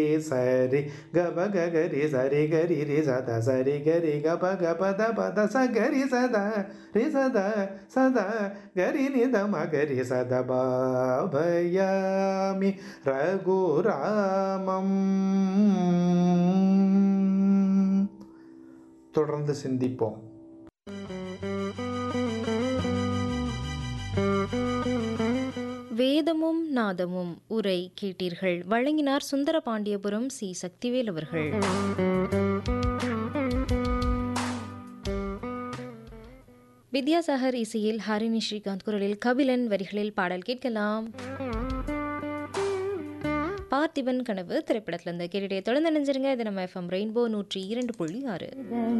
சரி கப கரி சரி கரி ரி சத சரி கரி கப கப த பத ச கரி சத ரி சத சத கரி நித மகரி சத பாபயாமி ரகுராமம் தொடர்ந்து சிந்திப்போம் வேதமும் நாதமும் உரை கேட்டீர்கள் வழங்கினார் சுந்தர பாண்டியபுரம் சி சக்திவேல் அவர்கள் வித்யாசாகர் இசையில் ஹரிணி ஸ்ரீகாந்த் குரலில் கபிலன் வரிகளில் பாடல் கேட்கலாம் பார்த்திபன் கனவு திரைப்படத்திலிருந்து கேட்டுட்டே தொடர்ந்து நினைஞ்சிருங்க இது நம்ம எஃப்எம் ரெயின்போ நூற்றி இரண்டு புள்ளி ஆறு